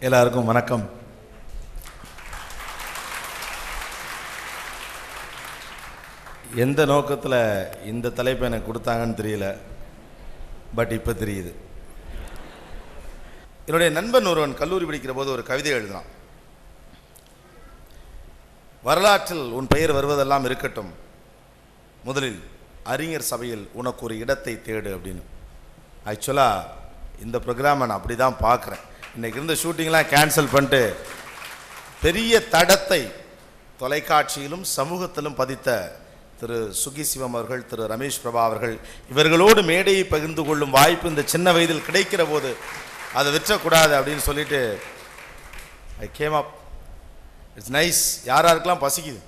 எல்லாருக்கும் வணக்கம் எந்த நோக்கத்தில் இந்த தலைப்பை எனக்கு கொடுத்தாங்கன்னு தெரியல பட் இப்போ தெரியுது என்னுடைய நண்பன் ஒருவன் கல்லூரி படிக்கிற போது ஒரு கவிதை எழுதினான் வரலாற்றில் உன் பெயர் வருவதெல்லாம் இருக்கட்டும் முதலில் அறிஞர் சபையில் உனக்கு ஒரு இடத்தை தேடு அப்படின்னு ஆக்சுவலாக இந்த ப்ரோக்ராமை நான் அப்படி தான் பார்க்குறேன் இன்றைக்கி இருந்த ஷூட்டிங்லாம் கேன்சல் பண்ணிட்டு பெரிய தடத்தை தொலைக்காட்சியிலும் சமூகத்திலும் பதித்த திரு சுகி சிவம் அவர்கள் திரு ரமேஷ் பிரபா அவர்கள் இவர்களோடு மேடையை பகிர்ந்து கொள்ளும் வாய்ப்பு இந்த சின்ன வயதில் கிடைக்கிற போது அதை விற்றக்கூடாது அப்படின்னு சொல்லிட்டு I came up it's nice யார் யாருக்கெல்லாம் பசிக்குது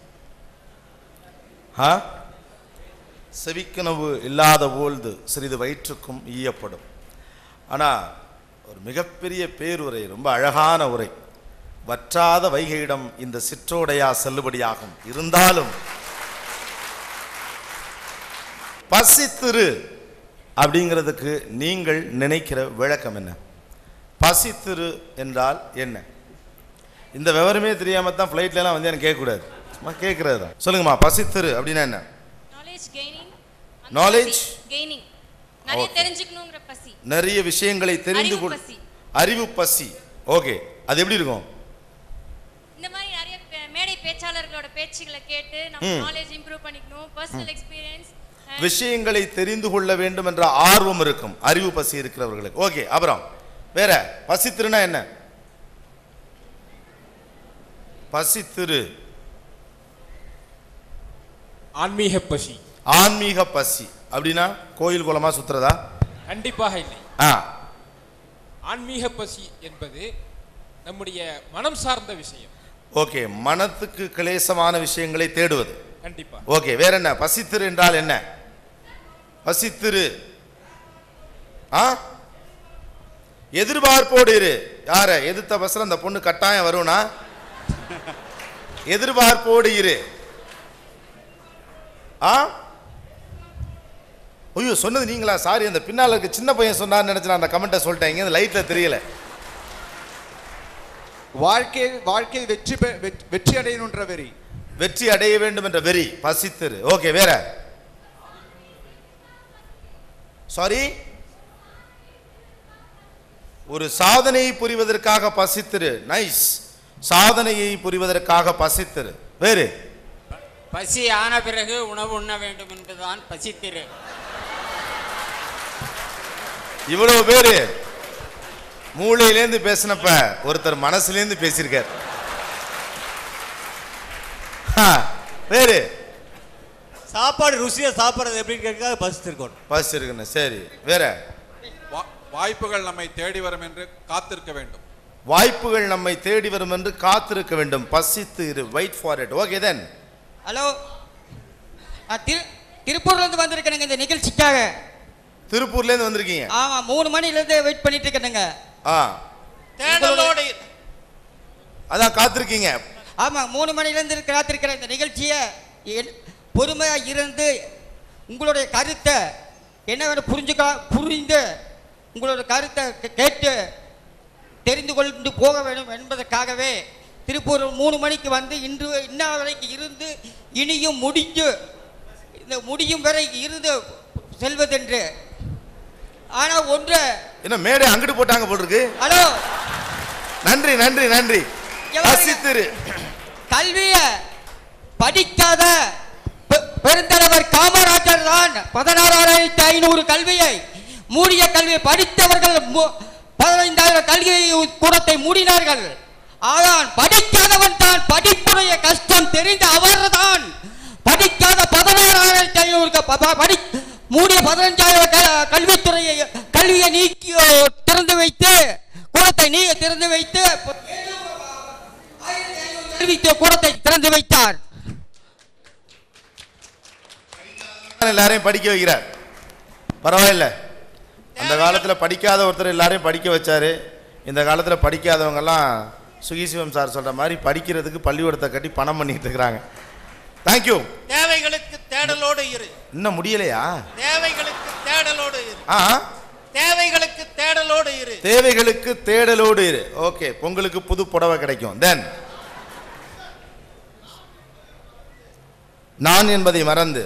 ஆ செவிக்கனவு இல்லாத போழ்து சிறிது வயிற்றுக்கும் ஈயப்படும் ஆனால் ஒரு மிகப்பெரிய பேருரை ரொம்ப அழகான உரை வற்றாத வைகையிடம் இந்த சிற்றோடையா செல்லுபடியாகும் இருந்தாலும் பசித்திரு அப்படிங்கிறதுக்கு நீங்கள் நினைக்கிற விளக்கம் என்ன பசித்திரு என்றால் என்ன இந்த விவரமே தெரியாம தான் ஃப்ளைட்லலாம் வந்து எனக்கு கேட்கக்கூடாது சும்மா கேட்குறது தான் சொல்லுங்கம்மா பசித்திரு அப்படின்னா என்ன நாலேஜ் கெய்னிங் Knowledge? கெய்னிங் நிறைய Okay. தெரிஞ்சுக்கணுங்கிற பசி நிறைய விஷயங்களை தெரிந்து அறிவு கொள் பசி. அறிவு பசி ஓகே அது எப்படி இருக்கும் இந்த மாதிரி நிறைய பே- மேடை பேச்சாளர்களோட பேச்சுகளை கேட்டு நம்ம ம். நாலேஜ் இம்ப்ரூவ் பண்ணிக்கணும் பர்சனல் எக்ஸ்பீரியன்ஸ் விஷயங்களை தெரிந்து கொள்ள வேண்டும் என்ற ஆர்வம் இருக்கும் அறிவு பசி இருக்கிறவர்களுக்கு ஓகே அப்புறம் வேற பசித்திருனா என்ன பசித்திரு ஆன்மீக பசி ஆன்மீக பசி அப்படின்னா கோயில் குளமா சுத்துறதா கண்டிப்பாக இல்லை ஆ ஆன்மீக பசி என்பது நம்முடைய மனம் சார்ந்த விஷயம் ஓகே மனத்துக்கு கிளேசமான விஷயங்களை தேடுவது கண்டிப்பா ஓகே வேற என்ன பசித்திரு என்றால் என்ன பசித்திரு ஆ எதிர்பார்ப்போடு இரு யார எதிர்த்த பஸ்ல அந்த பொண்ணு கட்டாயம் வரும்னா எதிர்பார்ப்போடு இரு ஆ ஐயோ சொன்னது நீங்களா சாரி அந்த பின்னால இருக்க சின்ன பையன் சொன்னார்னு நினைச்சு நான் அந்த கமெண்ட்டை சொல்லிட்டேன் இங்க இந்த லைட்ல தெரியல வாழ்க்கையில் வாழ்க்கையில் வெற்றி பெ- வெற்றி- வெற்றி அடையணுன்ற வெறி வெற்றி அடைய வேண்டும் என்ற வெறி பசித்திரு ஓகே வேற சாரி ஒரு சாதனையை புரிவதற்காக பசித்திரு நைஸ் சாதனையை புரிவதற்காக பசித்திரு வேறு பசி ஆன பிறகு உணவு உண்ண வேண்டும் என்பதுதான் பசித்திரு இவ்வளவு பேரு மூளையிலேருந்து பேசினப்ப ஒருத்தர் மனசுலேருந்து பேசியிருக்கார் ஆ, வேறு சாப்பாடு ருசியா சாப்பிட்றது எப்படின்னு கேட்க பசித்திருக்கணும் பசி இருக்குன்னு சரி வேற வா- வாய்ப்புகள் நம்மை தேடி வரும் என்று காத்திருக்க வேண்டும் வாய்ப்புகள் நம்மை தேடி வரும் என்று காத்திருக்க வேண்டும் பசித்து இரு wait for it okay then hello நான் திரு திருப்பூர்ல இருந்து வந்திருக்கேனுங்க இந்த நிகழ்ச்சிக்காக திருப்பூர்லேருந்து வந்திருக்கீங்க ஆமா மூணு மணில இருந்து வெயிட் பண்ணிட்டு இருக்கேனுங்க ஆ தேடலோடு அதான் காத்திருக்கீங்க ஆமா மூணு மணில இருந்து காத்திருக்கிற இந்த நிகழ்ச்சியை என்- பொறுமையா இருந்து உங்களுடைய கருத்தை என்ன வேணும் புரிஞ்சுக்க புரிந்து உங்களோட கருத்தை கே- கேட்டு தெரிந்து கொண்டு போக வேண்டும் என்பதற்காகவே திருப்பூர் மூணு மணிக்கு வந்து இன்று இன்ன வரைக்கும் இருந்து இனியும் முடிஞ்சு இந்த முடியும் வரை இருந்து செல்வதென்று ஆனால் ஒன்று என்ன மேடை அங்கிட்டு போட்டாங்க போட்டிருக்கு ஹலோ நன்றி நன்றி நன்றி எவருங்க? பசித்திரு கல்விய படிக்காத பெ- பெருந்தலைவர் காமராஜர் தான் பதினாறாயிரத்தி ஐநூறு கல்வியை மூடிய கல்வியை படித்தவர்கள் மு- பதினைந்தாயிரம் கல்வி கூடத்தை மூடினார்கள் ஆனால் படிக்காதவன் தான் படிப்புடைய கஷ்டம் தெரிந்த அவர்தான் படிக்காத பதினாறாயிரத்தி ஐநூறு க- ப- ப- படி மூடிய பதினஞ்சாயிரம் க- கல்வித்துறையை கல்வியை நீக்கி திறந்து வைத்து கூடத்தை நீ திறந்து வைத்து அறிவித்த கூடத்தை திறந்து வைத்தார் எல்லாரையும் படிக்க வைக்கிறார் பரவாயில்ல அந்த காலத்தில் படிக்காத ஒருத்தர் எல்லாரையும் படிக்க வச்சாரு இந்த காலத்தில் படிக்காதவங்கெல்லாம் சுகிசிவம் சார் சொல்கிற மாதிரி படிக்கிறதுக்கு பள்ளிக்கூடத்தை கட்டி பணம் பண்ணிட்டு இருக்கிறாங்க தேங்க்யூ தேவைகளுக்கு தேடலோடு இரு இன்னும் முடியலையா தேவைகளுக்கு தேடலோடு இரு ஆ தேவைகளுக்கு தேடலோடு இரு தேவைகளுக்கு தேடலோடு இரு ஓகே பொங்கலுக்கு புது புடவை கிடைக்கும் தென் நான் என்பதை மறந்து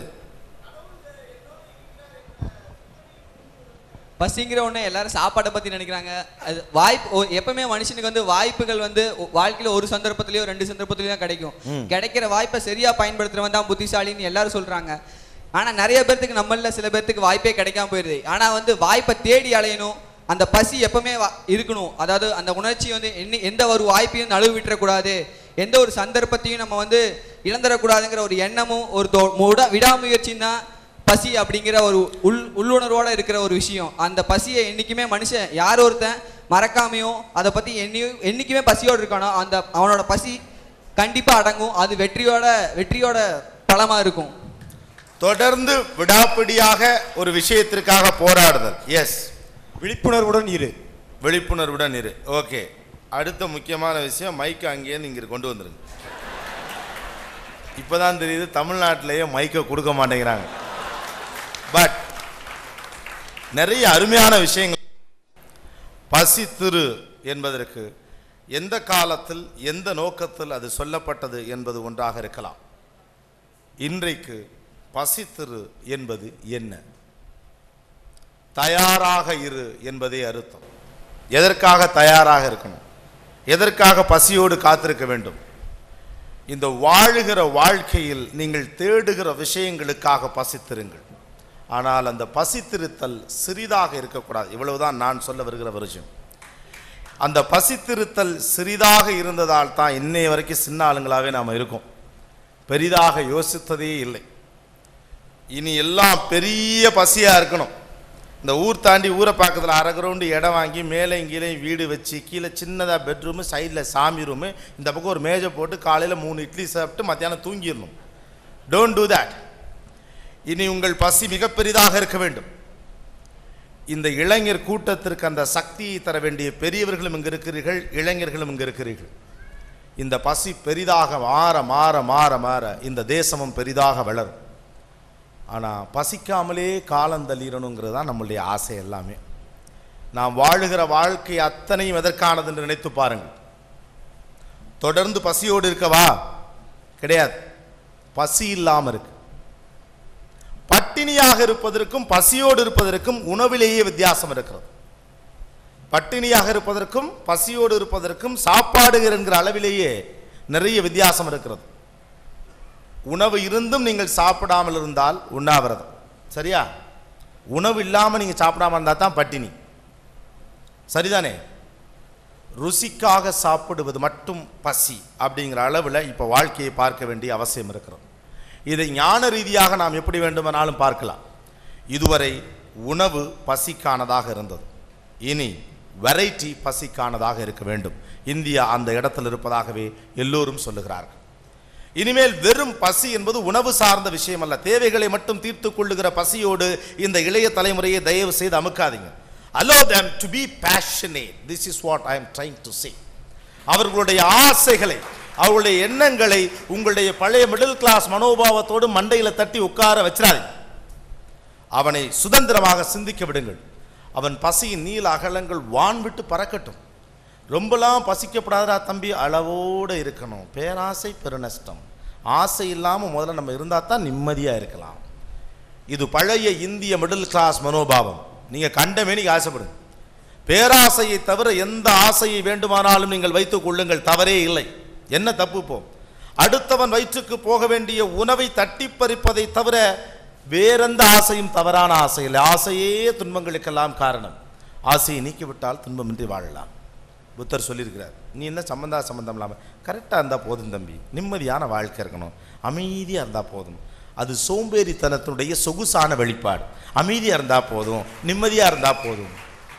பசிங்கிற ஒன்று எல்லாரும் சாப்பாட்டை பற்றி நினைக்கிறாங்க அது வாய்ப்பு ஒ- எப்பவுமே மனுஷனுக்கு வந்து வாய்ப்புகள் வந்து ஒ- வாழ்க்கையில ஒரு சந்தர்ப்பத்திலயோ ரெண்டு சந்தர்ப்பத்திலயோ தான் கிடைக்கும் ம். கிடைக்கிற வாய்ப்பை சரியா பயன்படுத்துறவன் தான் புத்திசாலின்னு எல்லாரும் சொல்றாங்க ஆனா நிறைய பேர்த்துக்கு நம்மள சில பேர்த்துக்கு வாய்ப்பே கிடைக்காம போயிருது ஆனா வந்து வாய்ப்பை தேடி அலையணும் அந்த பசி எப்பவுமே வா- இருக்கணும் அதாவது அந்த உணர்ச்சி வந்து என்ன எந்த ஒரு வாய்ப்பையும் நழுவு விட்டுறக்கூடாது எந்த ஒரு சந்தர்ப்பத்தையும் நம்ம வந்து இழந்துடக்கூடாதுங்கிற ஒரு எண்ணமும் ஒரு தோ- முடா- விடாமுயற்சியும் தான் பசி அப்படிங்கிற ஒரு உள் உள்ளுணர்வோட இருக்கிற ஒரு விஷயம் அந்த பசியை என்னைக்குமே மனுஷன் யார் ஒருத்தன் மறக்காமையும் அதை பத்தி என்னையும் என்னைக்குமே பசியோடு இருக்கானோ அந்த அவனோட பசி கண்டிப்பா அடங்கும் அது வெற்றியோட வெற்றியோட பலமா இருக்கும் தொடர்ந்து விடாப்பிடியாக ஒரு விஷயத்திற்காக போராடுதல் எஸ் விழிப்புணர்வுடன் இரு விழிப்புணர்வுடன் இரு ஓகே அடுத்த முக்கியமான விஷயம் மைக்கை அங்கேயிருந்து இங்கே கொண்டு வந்துருங்க இப்போதான் தெரியுது தமிழ்நாட்டிலேயே மைக்கை கொடுக்க மாட்டேங்கிறாங்க பட் நிறைய அருமையான விஷயங்கள் பசி திரு என்பதற்கு எந்த காலத்தில் எந்த நோக்கத்தில் அது சொல்லப்பட்டது என்பது ஒன்றாக இருக்கலாம் இன்றைக்கு பசித்திரு என்பது என்ன தயாராக இரு என்பதே அர்த்தம் எதற்காக தயாராக இருக்கணும் எதற்காக பசியோடு காத்திருக்க வேண்டும் இந்த வாழுகிற வாழ்க்கையில் நீங்கள் தேடுகிற விஷயங்களுக்காக பசித்திருங்கள் ஆனால் அந்த பசித்திருத்தல் சிறிதாக இருக்கக்கூடாது இவ்வளவுதான் நான் சொல்ல வருகிற விஷயம் அந்த பசித்திருத்தல் சிறிதாக இருந்ததால் தான் இன்னைய வரைக்கும் சின்ன ஆளுங்களாகவே நாம் இருக்கோம் பெரிதாக யோசித்ததே இல்லை இனி எல்லாம் பெரிய பசியா இருக்கணும் இந்த ஊர் தாண்டி ஊரை பக்கத்தில் அரை கிரவுண்டு இடம் வாங்கி மேலே கீழே வீடு வச்சு கீழே சின்னதாக பெட்ரூமு சைடில் சாமி ரூமு இந்த பக்கம் ஒரு மேஜை போட்டு காலையில் மூணு இட்லி சாப்பிட்டு மத்தியானம் தூங்கிடணும் டோன்ட் டூ தட் இனி உங்கள் பசி மிக பெரிதாக இருக்க வேண்டும் இந்த இளைஞர் கூட்டத்திற்கு அந்த சக்தியை தர வேண்டிய பெரியவர்களும் இங்கு இருக்கிறீர்கள் இளைஞர்களும் இங்கு இருக்கிறீர்கள் இந்த பசி பெரிதாக மாற மாற மாற மாற இந்த தேசமும் பெரிதாக வளரும் ஆனால் பசிக்காமலே காலம் தள்ளிடணுங்கிறது தான் நம்மளுடைய ஆசை எல்லாமே நாம் வாழுகிற வாழ்க்கை அத்தனையும் எதற்கானது என்று நினைத்து பாருங்கள் தொடர்ந்து பசியோடு இருக்கவா கிடையாது பசி இல்லாமல் இருக்கு பட்டினியாக இருப்பதற்கும் பசியோடு இருப்பதற்கும் உணவிலேயே வித்தியாசம் இருக்கிறது பட்டினியாக இருப்பதற்கும் பசியோடு இருப்பதற்கும் சாப்பாடு என்கிற அளவிலேயே நிறைய வித்தியாசம் இருக்கிறது உணவு இருந்தும் நீங்கள் சாப்பிடாமல் இருந்தால் உண்ணாவிரதம் சரியா உணவு இல்லாமல் நீங்கள் சாப்பிடாம இருந்தால் தான் பட்டினி சரிதானே ருசிக்காக சாப்பிடுவது மட்டும் பசி அப்படிங்கிற அளவில் இப்போ வாழ்க்கையை பார்க்க வேண்டிய அவசியம் இருக்கிறது இதை ஞான ரீதியாக நாம் எப்படி வேண்டுமானாலும் பார்க்கலாம் இதுவரை உணவு பசிக்கானதாக இருந்தது இனி வெரைட்டி பசிக்கானதாக இருக்க வேண்டும் இந்தியா அந்த இடத்தில் இருப்பதாகவே எல்லோரும் சொல்லுகிறார்கள் இனிமேல் வெறும் பசி என்பது உணவு சார்ந்த விஷயம் அல்ல தேவைகளை மட்டும் தீர்த்து கொள்ளுகிற பசியோடு இந்த இளைய தலைமுறையை தயவு செய்து அமுக்காதீங்க allow them to be passionate this is what i am trying to say அவர்களுடைய ஆசைகளை அவர்களுடைய எண்ணங்களை உங்களுடைய பழைய மிடில் கிளாஸ் மனோபாவத்தோடு மண்டையில் தட்டி உட்கார வச்சிடாதீங்க அவனை சுதந்திரமாக சிந்திக்க விடுங்கள் அவன் பசியின் நீல அகலங்கள் வான் விட்டு பறக்கட்டும் ரொம்பலாம் பசிக்கப்படாதடா தம்பி அளவோடு இருக்கணும் பேராசை பெருநஷ்டம் ஆசை இல்லாமல் முதல்ல நம்ம இருந்தால் தான் நிம்மதியாக இருக்கலாம் இது பழைய இந்திய மிடில் கிளாஸ் மனோபாவம் நீங்கள் கண்டமேனிக்கு ஆசைப்படுங்க பேராசையை தவிர எந்த ஆசையை வேண்டுமானாலும் நீங்கள் வைத்துக் கொள்ளுங்கள் தவறே இல்லை என்ன தப்பு போ அடுத்தவன் வயிற்றுக்கு போக வேண்டிய உணவை தட்டி பறிப்பதை தவிர வேறெந்த ஆசையும் தவறான ஆசை இல்லை ஆசையே துன்பங்களுக்கெல்லாம் காரணம் ஆசையை நீக்கிவிட்டால் துன்பமின்றி வாழலாம் புத்தர் சொல்லியிருக்கிறார் நீ என்ன சம்பந்தா சம்பந்தம் இல்லாமல் கரெக்டாக இருந்தால் போதும் தம்பி நிம்மதியான வாழ்க்கை இருக்கணும் அமைதியாக இருந்தால் போதும் அது சோம்பேறித்தனத்தினுடைய சொகுசான வெளிப்பாடு அமைதியாக இருந்தால் போதும் நிம்மதியாக இருந்தால் போதும்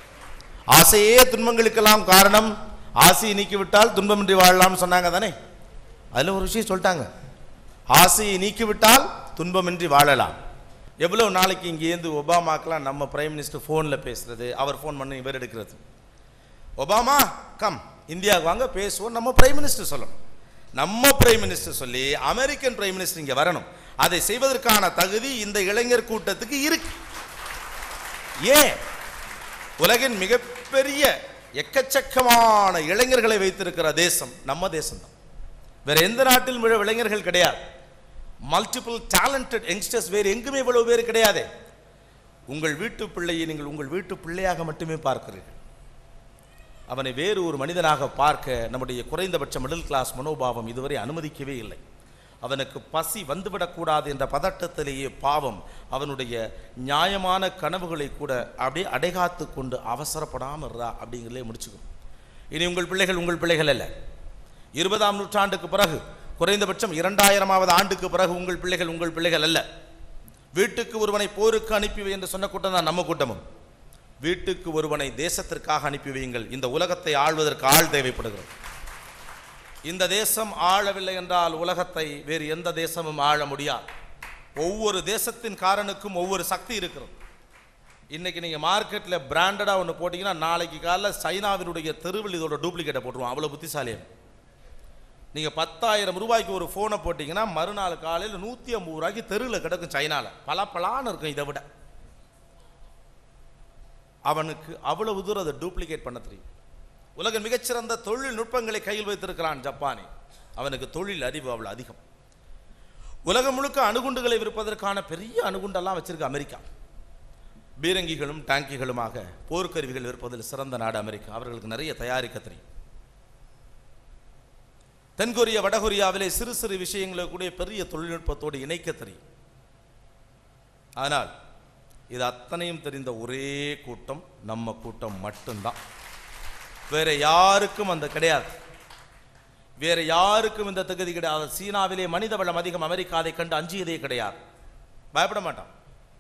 ஆசையே துன்பங்களுக்கெல்லாம் காரணம் ஆசையை நீக்கிவிட்டால் துன்பமின்றி வாழலாம்னு சொன்னாங்க தானே அதில் ஒரு விஷயம் சொல்லிட்டாங்க ஆசையை நீக்கிவிட்டால் துன்பமின்றி வாழலாம் எவ்வளோ நாளைக்கு இங்கேருந்து ஒபாமாக்கெலாம் நம்ம பிரைம் மினிஸ்டர் ஃபோனில் பேசுறது அவர் ஃபோன் பண்ணி இவர் எடுக்கிறது ஒபாமா கம் இந்தியாவுக்கு வாங்க பேசுவோம் நம்ம பிரைம் மினிஸ்டர் சொல்லணும் நம்ம பிரைம் மினிஸ்டர் சொல்லி அமெரிக்கன் பிரைம் மினிஸ்டர் இங்கே வரணும் அதை செய்வதற்கான தகுதி இந்த இளைஞர் கூட்டத்துக்கு இருக்கு ஏன் உலகின் மிகப்பெரிய எக்கச்சக்கமான இளைஞர்களை வைத்திருக்கிற தேசம் நம்ம தேசம்தான் வேற எந்த நாட்டிலும் இவ்வளவு இளைஞர்கள் கிடையாது மல்டிபிள் டேலண்டட் யங்ஸ்டர்ஸ் வேறு எங்குமே இவ்வளவு பேர் கிடையாது உங்கள் வீட்டு பிள்ளையை நீங்கள் உங்கள் வீட்டு பிள்ளையாக மட்டுமே பார்க்கிறீர்கள் அவனை வேறு ஒரு மனிதனாக பார்க்க நம்முடைய குறைந்தபட்ச மிடில் கிளாஸ் மனோபாவம் இதுவரை அனுமதிக்கவே இல்லை அவனுக்கு பசி வந்துவிடக்கூடாது என்ற பதட்டத்திலேயே பாவம் அவனுடைய நியாயமான கனவுகளை கூட அப்படியே அடைகாத்து கொண்டு அவசரப்படாமல் இருறா அப்படிங்கிறதே முடிச்சுக்கும் இனி உங்கள் பிள்ளைகள் உங்கள் பிள்ளைகள் அல்ல இருபதாம் நூற்றாண்டுக்கு பிறகு குறைந்தபட்சம் இரண்டாயிரமாவது ஆண்டுக்கு பிறகு உங்கள் பிள்ளைகள் உங்கள் பிள்ளைகள் அல்ல வீட்டுக்கு ஒருவனை போருக்கு அனுப்பி வை என்று சொன்ன கூட்டம் தான் நம்ம கூட்டமும் வீட்டுக்கு ஒருவனை தேசத்திற்காக அனுப்பி வையுங்கள் இந்த உலகத்தை ஆள்வதற்கு ஆள் தேவைப்படுகிறது இந்த தேசம் ஆளவில்லை என்றால் உலகத்தை வேறு எந்த தேசமும் ஆள முடியாது ஒவ்வொரு தேசத்தின் காரனுக்கும் ஒவ்வொரு சக்தி இருக்கிறது இன்னைக்கு நீங்கள் மார்க்கெட்டில் பிராண்டடாக ஒன்று போட்டிங்கன்னா நாளைக்கு காலைல சைனாவினுடைய தெருவில் இதோட டூப்ளிகேட்டை போட்டுருவோம் அவ்வளோ புத்திசாலியம் நீங்கள் பத்தாயிரம் ரூபாய்க்கு ஒரு ஃபோனை போட்டிங்கன்னா மறுநாள் காலையில் நூற்றி ஐம்பது ரூபாய்க்கு தெருவில் கிடக்கும் சைனாவில் பல பலான்னு இருக்கும் இதை விட அவனுக்கு அவ்வளவு தூரம் அதை டூப்ளிகேட் பண்ண தெரியும் உலகின் மிகச்சிறந்த தொழில்நுட்பங்களை கையில் வைத்திருக்கிறான் ஜப்பானி அவனுக்கு தொழில் அறிவு அவ்வளவு அதிகம் உலகம் முழுக்க அணுகுண்டுகளை விற்பதற்கான பெரிய அணுகுண்டெல்லாம் வச்சிருக்கு அமெரிக்கா பீரங்கிகளும் டேங்கிகளுமாக போர்க்கருவிகள் விற்பதில் சிறந்த நாடு அமெரிக்கா அவர்களுக்கு நிறைய தயாரிக்க தெரியும் தென்கொரியா வடகொரியாவிலே சிறு சிறு விஷயங்களை கூட பெரிய தொழில்நுட்பத்தோடு இணைக்க தெரியும் ஆனால் இது அத்தனையும் தெரிந்த ஒரே கூட்டம் நம்ம கூட்டம் மட்டும்தான் வேற யாருக்கும் அந்த கிடையாது வேற யாருக்கும் இந்த தகுதி கிடையாது சீனாவிலே மனித வளம் அதிகம் அமெரிக்கா அதை கண்டு அஞ்சியதே கிடையாது பயப்பட மாட்டான்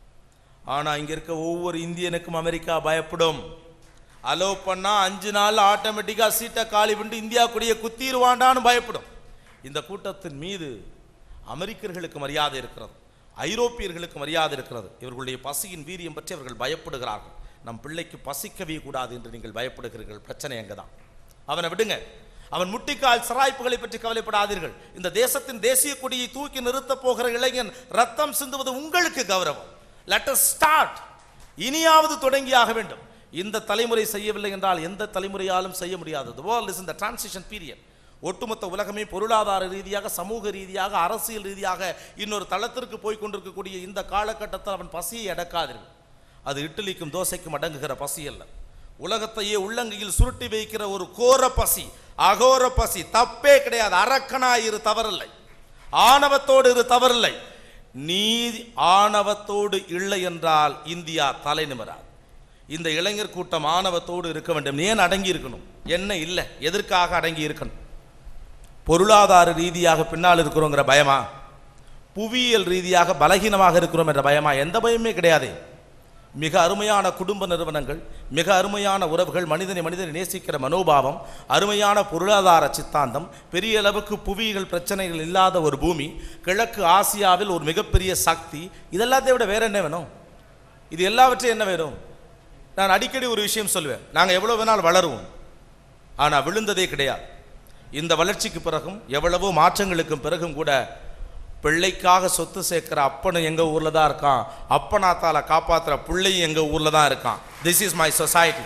ஆனா இங்க இருக்க ஒவ்வொரு இந்தியனுக்கும் அமெரிக்கா பயப்படும் அலோ பண்ணா அஞ்சு நாள் ஆட்டோமேட்டிக்கா சீட்டை காலி பண்ணி இந்தியா கூடிய குத்திடுவாண்டான்னு பயப்படும் இந்த கூட்டத்தின் மீது அமெரிக்கர்களுக்கு மரியாதை இருக்கிறது ஐரோப்பியர்களுக்கு மரியாதை இருக்கிறது இவர்களுடைய பசியின் வீரியம் பற்றி அவர்கள் பயப்படுகிறார்கள் நம் பிள்ளைக்கு பசிக்கவே கூடாது என்று நீங்கள் பயப்படுகிறீர்கள் பிரச்சனை அங்கதான் அவனை விடுங்க அவன் முட்டிக்கால் சராய்ப்புகளை பற்றி கவலைப்படாதீர்கள் இந்த தேசத்தின் தேசிய கொடியை தூக்கி நிறுத்தப் போகிற இளைஞன் ரத்தம் சிந்துவது உங்களுக்கு கௌரவம் லெட் us ஸ்டார்ட் இனியாவது தொடங்கியாக வேண்டும் இந்த தலைமுறை செய்யவில்லை என்றால் எந்த தலைமுறையாலும் செய்ய முடியாது the world is in the transition period ஒட்டுமொத்த உலகமே பொருளாதார ரீதியாக சமூக ரீதியாக அரசியல் ரீதியாக இன்னொரு தளத்திற்கு போய் கொண்டிருக்கக்கூடிய இந்த காலகட்டத்தில் அவன் பசியை அடக்காதீர்கள் அது இட்லிக்கும் தோசைக்கும் அடங்குகிற பசி அல்ல உலகத்தையே உள்ளங்கையில் சுருட்டி வைக்கிற ஒரு கோர பசி அகோர பசி தப்பே கிடையாது அரக்கனாய் இரு தவறில்லை ஆணவத்தோடு இரு தவறில்லை நீ ஆணவத்தோடு இல்லை என்றால் இந்தியா தலை நிமிராது இந்த இளைஞர் கூட்டம் ஆணவத்தோடு இருக்க வேண்டும் ஏன் அடங்கி இருக்கணும் என்ன இல்லை எதற்காக அடங்கி இருக்கணும் பொருளாதார ரீதியாக பின்னால் இருக்கிறோங்கிற பயமா புவியியல் ரீதியாக பலகீனமாக இருக்கிறோம் என்ற பயமா எந்த பயமே கிடையாது மிக அருமையான குடும்ப நிறுவனங்கள் மிக அருமையான உறவுகள் மனிதனை மனிதனை நேசிக்கிற மனோபாவம் அருமையான பொருளாதார சித்தாந்தம் பெரிய அளவுக்கு புவியியல் பிரச்சனைகள் இல்லாத ஒரு பூமி கிழக்கு ஆசியாவில் ஒரு மிகப்பெரிய சக்தி இதெல்லாத்தையும் விட வேற என்ன வேணும் இது எல்லாவற்றையும் என்ன வேணும் நான் அடிக்கடி ஒரு விஷயம் சொல்லுவேன் நாங்கள் எவ்வளோ வேணாலும் வளருவோம் ஆனால் விழுந்ததே கிடையாது இந்த வளர்ச்சிக்கு பிறகும் எவ்வளவோ மாற்றங்களுக்கும் பிறகும் கூட பிள்ளைக்காக சொத்து சேர்க்கிற அப்பனும் எங்க ஊர்ல தான் இருக்கான் அப்பனாத்தால காப்பாத்துற பிள்ளையும் எங்க ஊர்ல தான் இருக்கான் திஸ் இஸ் மை சொசைட்டி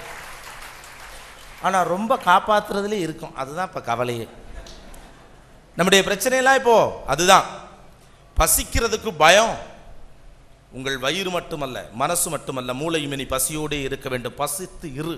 ஆனா ரொம்ப காப்பாத்துறதுலே இருக்கும் அதுதான் இப்ப கவலையே நம்முடைய பிரச்சனையெல்லாம் இப்போ அதுதான் பசிக்கிறதுக்கு பயம் உங்கள் வயிறு மட்டுமல்ல மனசு மட்டுமல்ல மூளையும் இனி பசியோடே இருக்க வேண்டும் பசித்து இரு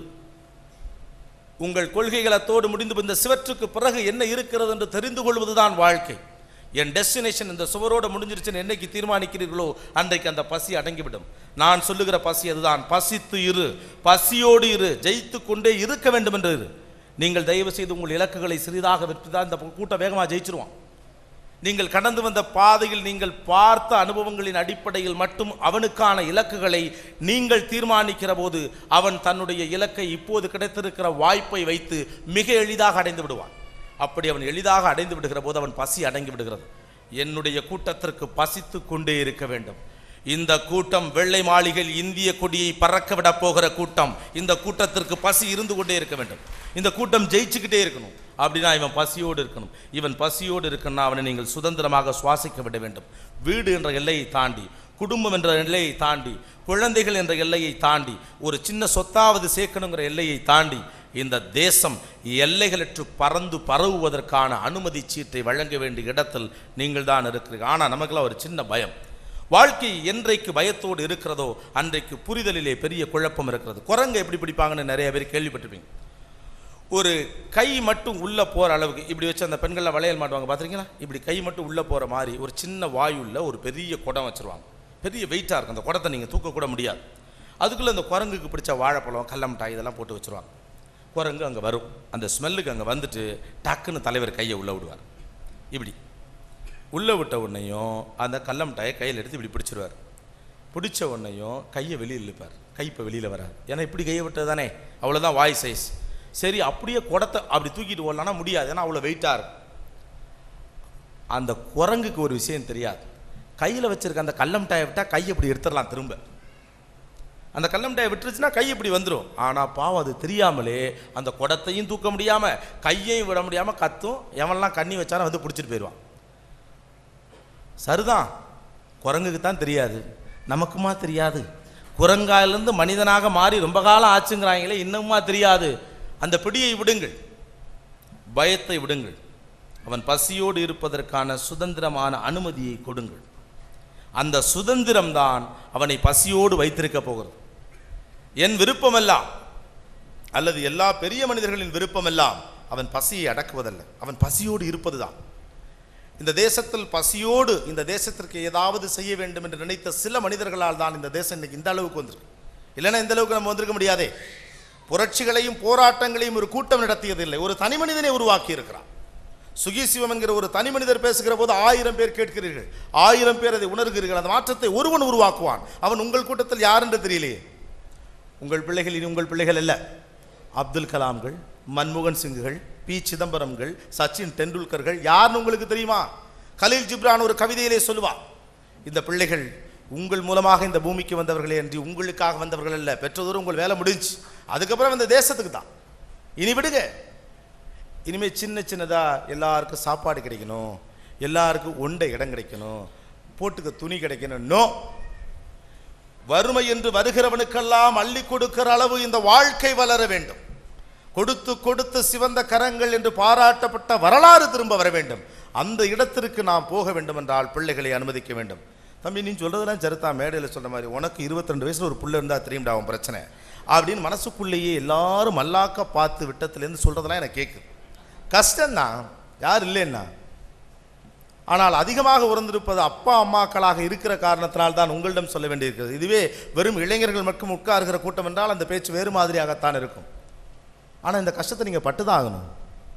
உங்கள் கொள்கைகளத்தோடு முடிந்து இந்த சிவற்றுக்கு பிறகு என்ன இருக்கிறது என்று தெரிந்து கொள்வதுதான் வாழ்க்கை என் டெஸ்டினேஷன் இந்த சுவரோடு முடிஞ்சிருச்சுன்னு என்னைக்கு தீர்மானிக்கிறீர்களோ அன்றைக்கு அந்த பசி அடங்கிவிடும் நான் சொல்லுகிற பசி அதுதான் பசித்து இரு பசியோடு இரு ஜெயித்து கொண்டே இருக்க வேண்டும் என்று இரு நீங்கள் தயவு செய்து உங்கள் இலக்குகளை சிறிதாக விட்டுதான் இந்த கூட்டம் வேகமாக ஜெயிச்சிருவான் நீங்கள் கடந்து வந்த பாதையில் நீங்கள் பார்த்த அனுபவங்களின் அடிப்படையில் மட்டும் அவனுக்கான இலக்குகளை நீங்கள் தீர்மானிக்கிற போது அவன் தன்னுடைய இலக்கை இப்போது கிடைத்திருக்கிற வாய்ப்பை வைத்து மிக எளிதாக அடைந்து விடுவான் அப்படி அவன் எளிதாக அடைந்து விடுகிற போது அவன் பசி அடங்கி விடுகிறது என்னுடைய கூட்டத்திற்கு பசித்து கொண்டே இருக்க வேண்டும் இந்த கூட்டம் வெள்ளை மாளிகையில் இந்திய கொடியை பறக்க விட போகிற கூட்டம் இந்த கூட்டத்திற்கு பசி இருந்து கொண்டே இருக்க வேண்டும் இந்த கூட்டம் ஜெயிச்சுக்கிட்டே இருக்கணும் அப்படின்னா இவன் பசியோடு இருக்கணும் இவன் பசியோடு இருக்கணும்னா அவனை நீங்கள் சுதந்திரமாக சுவாசிக்க விட வேண்டும் வீடு என்ற எல்லையை தாண்டி குடும்பம் என்ற எல்லையை தாண்டி குழந்தைகள் என்ற எல்லையை தாண்டி ஒரு சின்ன சொத்தாவது சேர்க்கணுங்கிற எல்லையை தாண்டி இந்த தேசம் எல்லைகளற்று பறந்து பரவுவதற்கான அனுமதி சீட்டை வழங்க வேண்டிய இடத்தில் நீங்கள் தான் இருக்கிறீங்க ஆனால் நமக்கெல்லாம் ஒரு சின்ன பயம் வாழ்க்கை என்றைக்கு பயத்தோடு இருக்கிறதோ அன்றைக்கு புரிதலிலே பெரிய குழப்பம் இருக்கிறது குரங்கு எப்படி பிடிப்பாங்கன்னு நிறைய பேர் கேள்விப்பட்டிருப்பீங்க ஒரு கை மட்டும் உள்ளே போகிற அளவுக்கு இப்படி வச்சு அந்த பெண்களில் வளையல் மாட்டுவாங்க பார்த்துருக்கீங்களா இப்படி கை மட்டும் உள்ளே போகிற மாதிரி ஒரு சின்ன வாயுள்ள ஒரு பெரிய குடம் வச்சுருவாங்க பெரிய வெயிட்டாக இருக்கும் அந்த குடத்தை நீங்கள் தூக்கக்கூட முடியாது அதுக்குள்ளே அந்த குரங்குக்கு பிடிச்ச வாழைப்பழம் கடல மிட்டாய் இதெல்லாம் போட்டு வச்சுருவாங்க குரங்கு அங்கே வரும் அந்த ஸ்மெல்லுக்கு அங்கே வந்துட்டு டக்குன்னு தலைவர் கையை உள்ளே விடுவார் இப்படி உள்ளே விட்ட உடனேயும் அந்த கடல மிட்டாயை கையில் எடுத்து இப்படி பிடிச்சிருவார் பிடிச்ச உடனேயும் கையை வெளியில் இழுப்பார் கை இப்போ வெளியில் வராது ஏன்னா இப்படி கையை விட்டது தானே அவ்வளோதான் வாய் சைஸ் சரி அப்படியே குடத்தை அப்படி தூக்கிட்டு ஓடலான்னா முடியாது ஏன்னா அவ்வளோ வெயிட்டாக இருக்கும் அந்த குரங்குக்கு ஒரு விஷயம் தெரியாது கையில் வச்சிருக்க அந்த கல்ல மிட்டாயை விட்டால் கை இப்படி எடுத்துடலாம் திரும்ப அந்த கல்ல மிட்டாயை விட்டுருச்சுன்னா கை இப்படி வந்துடும் ஆனால் பாவம் அது தெரியாமலே அந்த குடத்தையும் தூக்க முடியாமல் கையையும் விட முடியாமல் கத்தும் எவன்லாம் கண்ணி வச்சாலும் வந்து பிடிச்சிட்டு போயிடுவான் சரிதான் குரங்குக்கு தான் தெரியாது நமக்குமா தெரியாது குரங்காயிலிருந்து மனிதனாக மாறி ரொம்ப காலம் ஆச்சுங்கிறாங்களே இன்னுமா தெரியாது அந்த பிடியை விடுங்கள் பயத்தை விடுங்கள் அவன் பசியோடு இருப்பதற்கான சுதந்திரமான அனுமதியை கொடுங்கள் அந்த சுதந்திரம்தான் அவனை பசியோடு வைத்திருக்க போகிறது என் விருப்பமெல்லாம் அல்லது எல்லா பெரிய மனிதர்களின் விருப்பமெல்லாம் அவன் பசியை அடக்குவதல்ல அவன் பசியோடு இருப்பதுதான் இந்த தேசத்தில் பசியோடு இந்த தேசத்திற்கு ஏதாவது செய்ய வேண்டும் என்று நினைத்த சில மனிதர்களால் தான் இந்த தேசம் இன்னைக்கு இந்த அளவுக்கு வந்திருக்கு இல்லைன்னா இந்த அளவுக்கு நம்ம வந்திருக்க முடியாதே புரட்சிகளையும் போராட்டங்களையும் ஒரு கூட்டம் நடத்தியதில்லை ஒரு தனி மனிதனை உருவாக்கி இருக்கிறான் சுகிசிவம் என்கிற ஒரு தனி மனிதர் பேசுகிற போது ஆயிரம் பேர் கேட்கிறீர்கள் ஆயிரம் பேர் அதை உணர்கிறீர்கள் அந்த மாற்றத்தை ஒருவன் உருவாக்குவான் அவன் உங்கள் கூட்டத்தில் யார் என்று தெரியலையே உங்கள் பிள்ளைகள் இனி உங்கள் பிள்ளைகள் அல்ல அப்துல் கலாம்கள் மன்மோகன் சிங்குகள் பி சிதம்பரம்கள் சச்சின் டெண்டுல்கர்கள் யாருன்னு உங்களுக்கு தெரியுமா கலீல் ஜிப்ரான் ஒரு கவிதையிலே சொல்லுவார் இந்த பிள்ளைகள் உங்கள் மூலமாக இந்த பூமிக்கு வந்தவர்களே என்று உங்களுக்காக வந்தவர்கள் அல்ல பெற்றதோறும் உங்கள் வேலை முடிஞ்சு அதுக்கப்புறம் இந்த தேசத்துக்கு தான் இனி விடுங்க இனிமே சின்ன சின்னதா எல்லாருக்கும் சாப்பாடு கிடைக்கணும் எல்லாருக்கும் ஒண்டை இடம் கிடைக்கணும் போட்டுக்க துணி கிடைக்கணும் நோ வறுமை என்று வருகிறவனுக்கெல்லாம் அள்ளி கொடுக்கிற அளவு இந்த வாழ்க்கை வளர வேண்டும் கொடுத்து கொடுத்து சிவந்த கரங்கள் என்று பாராட்டப்பட்ட வரலாறு திரும்ப வர வேண்டும் அந்த இடத்திற்கு நாம் போக வேண்டும் என்றால் பிள்ளைகளை அனுமதிக்க வேண்டும் தம்பி நீ சொல்றதெல்லாம் சரிதான் மேடையில் சொல்ற மாதிரி உனக்கு 22 வயசுல ஒரு புள்ள இருந்தா தெரியும்டா அவன் பிரச்சனை அப்படின்னு மனசுக்குள்ளேயே எல்லாரும் மல்லாக்க பார்த்து விட்டத்துலேருந்து சொல்றதெல்லாம் எனக்கு கேட்குது கஷ்டம்தான் யார் இல்லைன்னா ஆனால் அதிகமாக உறந்திருப்பது அப்பா அம்மாக்களாக இருக்கிற காரணத்தினால் தான் உங்களிடம் சொல்ல வேண்டியிருக்கிறது இதுவே வெறும் இளைஞர்கள் மட்டும் உட்காருகிற கூட்டம் என்றால் அந்த பேச்சு வேறு மாதிரியாகத்தான் இருக்கும் ஆனால் இந்த கஷ்டத்தை நீங்கள் பட்டுதான் ஆகணும்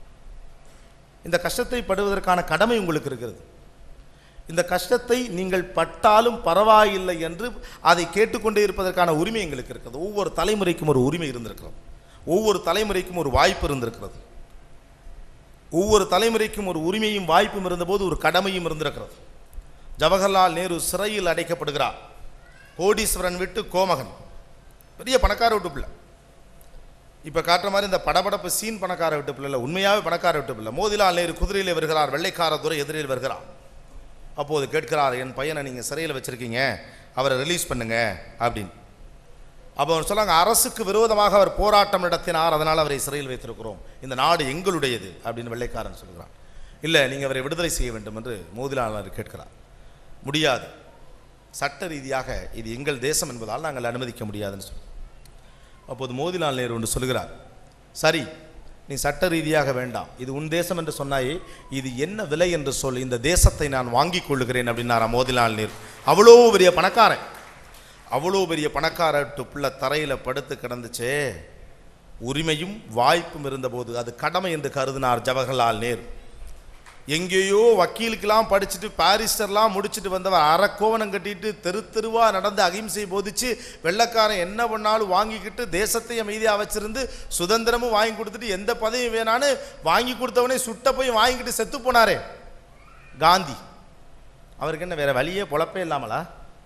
இந்த கஷ்டத்தை படுவதற்கான கடமை உங்களுக்கு இருக்கிறது இந்த கஷ்டத்தை நீங்கள் பட்டாலும் பரவாயில்லை என்று அதை கேட்டுக்கொண்டே இருப்பதற்கான உரிமை எங்களுக்கு இருக்கிறது ஒவ்வொரு தலைமுறைக்கும் ஒரு உரிமை இருந்திருக்கிறது ஒவ்வொரு தலைமுறைக்கும் ஒரு வாய்ப்பு இருந்திருக்கிறது ஒவ்வொரு தலைமுறைக்கும் ஒரு உரிமையும் வாய்ப்பும் இருந்தபோது ஒரு கடமையும் இருந்திருக்கிறது ஜவஹர்லால் நேரு சிறையில் அடைக்கப்படுகிறார் கோடீஸ்வரன் விட்டு கோமகன் பெரிய பணக்கார விட்டு பிள்ளை இப்போ காட்டுற மாதிரி இந்த படபடப்பு சீன் பணக்கார விட்டு பிள்ளை இல்லை உண்மையாகவே பணக்கார விட்டு பிள்ளை மோதிலால் நேரு குதிரையிலே வருகிறார் வெள்ளைக்கார துறை எதிரில் வருகிறார் அப்போது கேட்கிறார் என் பையனை நீங்கள் சிறையில் வச்சுருக்கீங்க அவரை ரிலீஸ் பண்ணுங்க அப்படின்னு அப்போ அவர் சொன்னாங்க அரசுக்கு விரோதமாக அவர் போராட்டம் நடத்தினார் அதனால் அவரை சிறையில் வைத்திருக்கிறோம் இந்த நாடு எங்களுடையது அப்படின்னு வெள்ளைக்காரன் சொல்கிறான் இல்லை நீங்கள் அவரை விடுதலை செய்ய வேண்டும் என்று மோதிலாளர் கேட்கிறார் முடியாது சட்ட ரீதியாக இது எங்கள் தேசம் என்பதால் நாங்கள் அனுமதிக்க முடியாதுன்னு சொல்லி அப்போது மோதிலால் நேரு ஒன்று சொல்கிறார் சரி நீ சட்ட ரீதியாக வேண்டாம் இது உன் தேசம் என்று சொன்னாயே இது என்ன விலை என்று சொல் இந்த தேசத்தை நான் வாங்கிக் கொள்ளுகிறேன் அப்படின்னாரா மோதிலால் நேரு அவ்வளோ பெரிய பணக்காரன் அவ்வளோ பெரிய பணக்கார பிள்ளை தரையில் படுத்து கிடந்துச்சே உரிமையும் வாய்ப்பும் இருந்தபோது அது கடமை என்று கருதினார் ஜவஹர்லால் நேரு எங்கேயோ வக்கீலுக்கெல்லாம் படிச்சுட்டு பாரிஸ்டர்லாம் முடிச்சுட்டு வந்தவர் அறக்கோவனம் கட்டிட்டு தெரு தெருவா நடந்து அகிம்சை போதிச்சு வெள்ளைக்காரன் என்ன பண்ணாலும் வாங்கிக்கிட்டு தேசத்தை அமைதியாக வச்சிருந்து சுதந்திரமும் வாங்கி கொடுத்துட்டு எந்த பதவியும் வேணான்னு வாங்கி கொடுத்தவனே சுட்ட போய் வாங்கிக்கிட்டு செத்து போனாரே காந்தி அவருக்கு என்ன வேற வழியே பொழப்பே இல்லாமலா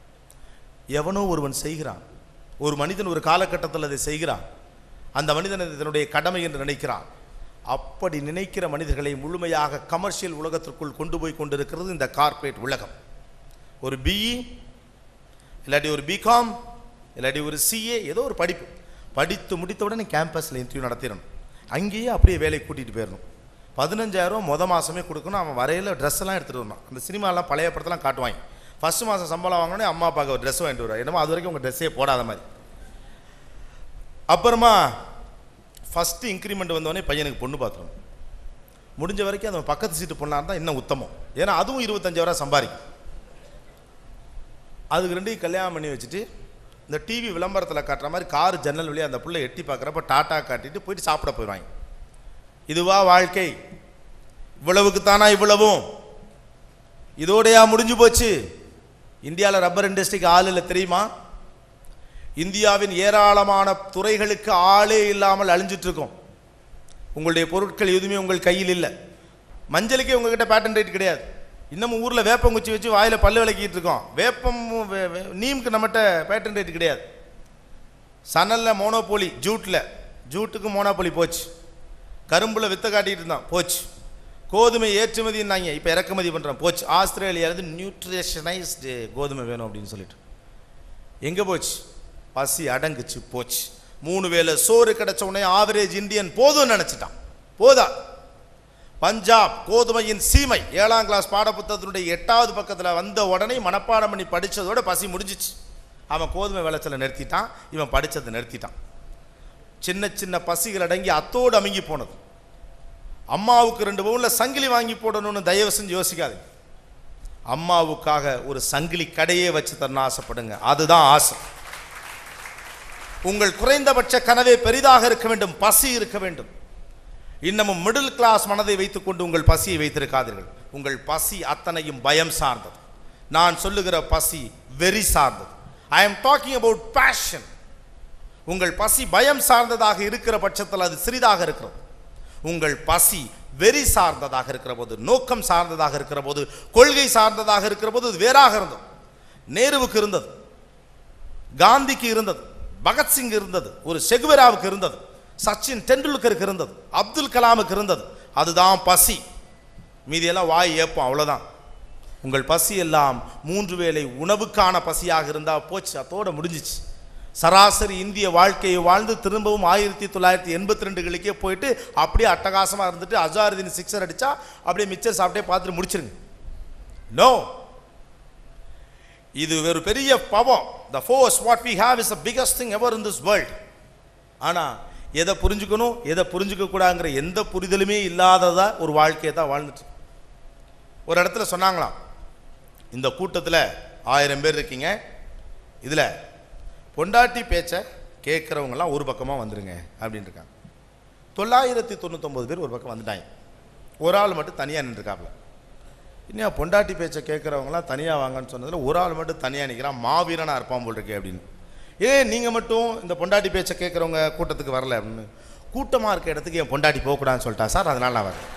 எவனோ ஒருவன் செய்கிறான் ஒரு மனிதன் ஒரு காலகட்டத்தில் அதை செய்கிறான் அந்த மனிதன் அது தன்னுடைய கடமை என்று நினைக்கிறான் அப்படி நினைக்கிற மனிதர்களை முழுமையாக கமர்ஷியல் உலகத்திற்குள் கொண்டு போய் கொண்டிருக்கிறது இந்த கார்ப்பரேட் உலகம் ஒரு பிஇ இல்லாட்டி ஒரு பிகாம் இல்லாட்டி ஒரு சிஏ ஏதோ ஒரு படிப்பு படித்து முடித்த உடனே கேம்பஸில் இன்டர்வியூ நடத்திடணும் அங்கேயே அப்படியே வேலைக்கு கூட்டிகிட்டு போயிடணும் பதினஞ்சாயிரம் முத மாதமே கொடுக்கணும் அவன் வரையில் ட்ரெஸ் எல்லாம் எடுத்துகிட்டு வரணும் அந்த சினிமாலாம் பழைய படத்தெல்லாம் காட்டுவாங்க ஃபஸ்ட் மாதம் சம்பளம் வாங்கினோடனே அம்மா அப்பாவுக்கு ஒரு ட்ரெஸ் வாங்கிட்டு வருவாங்க என்னமோ அது வரைக்கும் உங்கள் ட்ரெஸ்ஸே போடாத மாதிரி அப்புறமா ஃபஸ்ட்டு இன்க்ரிமெண்ட் வந்தோடனே பையனுக்கு பொண்ணு பார்த்துருணும் முடிஞ்ச வரைக்கும் அந்த பக்கத்து சீட்டு பொண்ணாக இருந்தால் இன்னும் உத்தமம் ஏன்னா அதுவும் இருபத்தஞ்சாயிரம் சம்பாதிக்கும் அதுக்கு ரெண்டையும் கல்யாணம் பண்ணி வச்சுட்டு இந்த டிவி விளம்பரத்தில் காட்டுற மாதிரி கார் ஜன்னல் வழியாக அந்த புள்ளை எட்டி பார்க்குறப்ப டாட்டா காட்டிட்டு போயிட்டு சாப்பிட போயிடுவாங்க இதுவா வாழ்க்கை இவ்வளவுக்கு தானா இவ்வளவும் இதோடையா முடிஞ்சு போச்சு இந்தியாவில் ரப்பர் இண்டஸ்ட்ரிக்கு ஆள் இல்லை தெரியுமா இந்தியாவின் ஏராளமான துறைகளுக்கு ஆளே இல்லாமல் அழிஞ்சிட்டு இருக்கோம் உங்களுடைய பொருட்கள் எதுவுமே உங்கள் கையில் இல்லை மஞ்சளுக்கே உங்ககிட்ட பேட்டன் ரேட் கிடையாது இன்னமும் ஊரில் வேப்பங்குச்சி வச்சு வாயில் பல்லு விளக்கிட்டு இருக்கோம் வேப்பம் வே- வே- நீமுக்கு நம்மகிட்ட பேட்டன் ரேட் கிடையாது சணலில் மோனோபோலி ஜூட்டில் ஜூட்டுக்கு மோனோபோலி போச்சு கரும்பில் வித்த காட்டிட்டு இருந்தான் போச்சு கோதுமை ஏற்றுமதினாங்க இப்போ இறக்குமதி பண்ணுறோம் போச்சு ஆஸ்திரேலியாவிலேருந்து நியூட்ரிஷனைஸ்டு கோதுமை வேணும் அப்படின்னு சொல்லிட்டு எங்கே போச்சு பசி அடங்குச்சு போச்சு மூணு வேளை சோறு கிடைச்ச உடனே ஆவரேஜ் இந்தியன் போதும்னு நினச்சிட்டான் போதா பஞ்சாப் கோதுமையின் சீமை ஏழாம் கிளாஸ் பாடப்புத்தகத்தினுடைய எட்டாவது பக்கத்தில் வந்த உடனே மனப்பாடம் பண்ணி படித்ததோட பசி முடிஞ்சிச்சு அவன் கோதுமை விளைச்சலை நிறுத்திட்டான் இவன் படித்ததை நிறுத்திட்டான் சின்ன சின்ன பசிகள் அடங்கி அத்தோடு அமுங்கி போனது அம்மாவுக்கு ரெண்டு பவுனில் சங்கிலி வாங்கி போடணும்னு தயவு செஞ்சு யோசிக்காதீங்க அம்மாவுக்காக ஒரு சங்கிலி கடையே வச்சு தரணும் ஆசைப்படுங்க அதுதான் ஆசை உங்கள் குறைந்தபட்ச கனவே பெரிதாக இருக்க வேண்டும் பசி இருக்க வேண்டும் இன்னமும் மிடில் கிளாஸ் மனதை வைத்துக்கொண்டு உங்கள் பசியை வைத்திருக்காதீர்கள் உங்கள் பசி அத்தனையும் பயம் சார்ந்தது நான் சொல்லுகிற பசி வெறி சார்ந்தது I am talking about passion உங்கள் பசி பயம் சார்ந்ததாக இருக்கிற பட்சத்தில் அது சிறிதாக இருக்கிறது உங்கள் பசி வெறி சார்ந்ததாக இருக்கிற போது நோக்கம் சார்ந்ததாக இருக்கிற போது கொள்கை சார்ந்ததாக இருக்கிற போது அது வேறாக இருந்தது நேருவுக்கு இருந்தது காந்திக்கு இருந்தது பகத்சிங் இருந்தது ஒரு செகுவராவுக்கு இருந்தது சச்சின் டெண்டுல்கருக்கு இருந்தது அப்துல் கலாமுக்கு இருந்தது அதுதான் பசி மீதியெல்லாம் வாய் ஏப்போம் அவ்வளோதான் உங்கள் பசி எல்லாம் மூன்று வேளை உணவுக்கான பசியாக இருந்தால் போச்சு அதோட முடிஞ்சிச்சு சராசரி இந்திய வாழ்க்கையை வாழ்ந்து திரும்பவும் ஆயிரத்தி தொள்ளாயிரத்தி எண்பத்தி ரெண்டுகளுக்கே போயிட்டு அப்படியே அட்டகாசமாக இருந்துட்டு அஜாருதீன் சிக்ஸர் அடித்தா அப்படியே மிச்சர் சாப்பிட்டே பார்த்துட்டு முடிச்சிருங்க நோ இது ஒரு பெரிய power the force what we have is the biggest thing ever in this world ஆனால் எதை புரிஞ்சுக்கணும் எதை புரிஞ்சுக்க கூடாங்கிற எந்த புரிதலுமே இல்லாததா ஒரு வாழ்க்கையை தான் வாழ்ந்துட்டு ஒரு இடத்துல சொன்னாங்களாம் இந்த கூட்டத்தில் ஆயிரம் பேர் இருக்கீங்க இதில் பொண்டாட்டி பேச்சை கேட்குறவங்கலாம் ஒரு பக்கமாக வந்துருங்க அப்படின்னு இருக்காங்க தொள்ளாயிரத்தி தொண்ணூத்தொம்பது பேர் ஒரு பக்கம் வந்துட்டாங்க ஒரு ஆள் மட்டும் தனியாக நின்றுருக்காப்புல இன்னும் பொண்டாட்டி பேச்சை கேட்குறவங்களாம் தனியாக வாங்கன்னு சொன்னதில் ஒரு ஆள் மட்டும் தனியாக நிற்கிறான் மாவீரனாக இருப்பான் போல் இருக்கே அப்படின்னு ஏன் நீங்கள் மட்டும் இந்த பொண்டாட்டி பேச்சை கேட்குறவங்க கூட்டத்துக்கு வரல அப்படின்னு கூட்டமாக இருக்க இடத்துக்கு என் பொண்டாட்டி போகக்கூடாதுன்னு சொல்லிட்டா சார் அதனால நான் வரேன்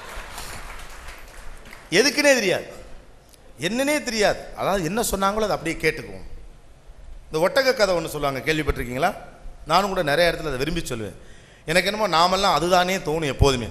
எதுக்குன்னே தெரியாது என்னன்னே தெரியாது அதாவது என்ன சொன்னாங்களோ அதை அப்படியே கேட்டுக்குவோம் இந்த ஒட்டக கதை ஒன்று சொல்லுவாங்க கேள்விப்பட்டிருக்கீங்களா நானும் கூட நிறைய இடத்துல அதை விரும்பி சொல்லுவேன் எனக்கு என்னமோ நாமெல்லாம் அதுதானே தோணும் எப்போதுமே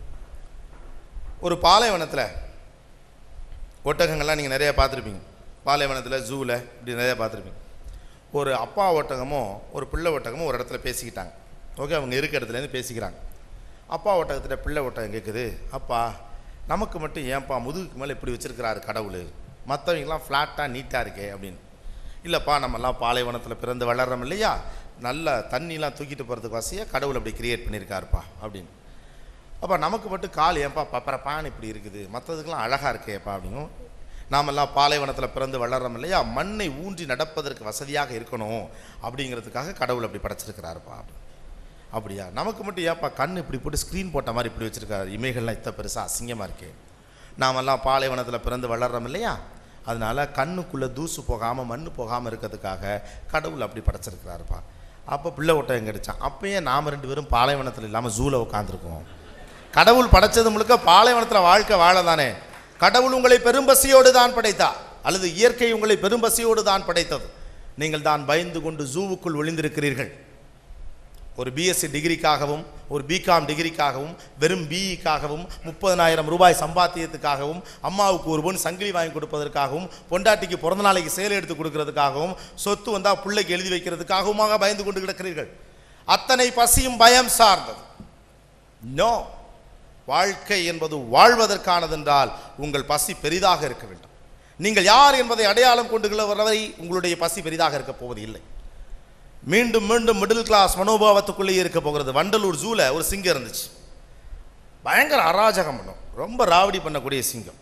ஒரு பாலைவனத்தில் ஒட்டகங்கள்லாம் நீங்கள் நிறைய பார்த்துருப்பீங்க பாலைவனத்தில் ஜூவில் இப்படி நிறைய பார்த்துருப்பீங்க ஒரு அப்பா ஒட்டகமும் ஒரு பிள்ளை ஒட்டகமும் ஒரு இடத்துல பேசிக்கிட்டாங்க ஓகே அவங்க இருக்க இடத்துலேருந்து பேசிக்கிறாங்க அப்பா ஒட்டகத்தில் பிள்ளை ஒட்டகம் கேட்குது அப்பா நமக்கு மட்டும் ஏன்பா முதுகுக்கு மேலே இப்படி வச்சிருக்கிறாரு கடவுள் மற்றவங்களாம் ஃப்ளாட்டாக நீட்டாக இருக்கே அப்படின்னு இல்லைப்பா நம்மலாம் பாலைவனத்தில் பிறந்து வளர்றோம் இல்லையா நல்ல தண்ணிலாம் தூக்கிட்டு போகிறதுக்கு வசதியாக கடவுள் அப்படி கிரியேட் பண்ணியிருக்காருப்பா அப்படின்னு அப்போ நமக்கு மட்டும் கால் ஏன்பா பப்பரப்பான்னு இப்படி இருக்குது மற்றதுக்கெல்லாம் அழகாக இருக்கேப்பா அப்படிங்கும் நாமெல்லாம் பாலைவனத்தில் பிறந்து வளர்றோம் இல்லையா மண்ணை ஊன்றி நடப்பதற்கு வசதியாக இருக்கணும் அப்படிங்கிறதுக்காக கடவுள் அப்படி படைச்சிருக்கிறாருப்பா அப்படின்னு. அப்படியா நமக்கு மட்டும் ஏப்பா கண் இப்படி போட்டு ஸ்க்ரீன் போட்ட மாதிரி இப்படி வச்சிருக்காரு இமைகள்லாம் இத்த பெருசாக அசிங்கமாக இருக்கே நாமெல்லாம் பாலைவனத்தில் பிறந்து வளர்றோம் இல்லையா அதனால கண்ணுக்குள்ளே தூசு போகாமல் மண் போகாமல் இருக்கிறதுக்காக கடவுள் அப்படி படைச்சிருக்கிறாருப்பா அப்போ பிள்ளை ஒட்டகம் கிடைச்சான் அப்பயே நாம் ரெண்டு பேரும் பாலைவனத்தில் இல்லாமல் ஜூவில் உட்காந்துருக்கோம் கடவுள் படைச்சது முழுக்க பாலைவனத்தில் வாழ்க்கை வாழ தானே கடவுள் உங்களை பெரும்பசியோடு தான் படைத்தார் அல்லது இயற்கை உங்களை பெரும்பசியோடு தான் படைத்தது நீங்கள் தான் பயந்து கொண்டு ஜூவுக்குள் ஒளிந்திருக்கிறீர்கள் ஒரு பிஎஸ்சி டிகிரிக்காகவும் ஒரு பிகாம் டிகிரிக்காகவும் வெறும் பிஇக்காகவும் முப்பதனாயிரம் ரூபாய் சம்பாத்தியத்துக்காகவும் அம்மாவுக்கு ஒரு பொன் சங்கிலி வாங்கி கொடுப்பதற்காகவும் பொண்டாட்டிக்கு பிறந்த நாளைக்கு சேலை எடுத்து கொடுக்கறதுக்காகவும் சொத்து வந்தால் பிள்ளைக்கு எழுதி வைக்கிறதுக்காகவுமாக பயந்து கொண்டு கிடக்கிறீர்கள் அத்தனை பசியும் பயம் சார்ந்தது நோ வாழ்க்கை என்பது வாழ்வதற்கானதென்றால் உங்கள் பசி பெரிதாக இருக்க வேண்டும் நீங்கள் யார் என்பதை அடையாளம் கொண்டு வரை உங்களுடைய பசி பெரிதாக இருக்க போவது இல்லை மீண்டும் மீண்டும் மிடில் கிளாஸ் மனோபாவத்துக்குள்ளேயே இருக்க போகிறது வண்டலூர் ஜூல ஒரு சிங்கம் இருந்துச்சு பயங்கர அராஜகம் பண்ணும் ரொம்ப ராவடி பண்ணக்கூடிய சிங்கம்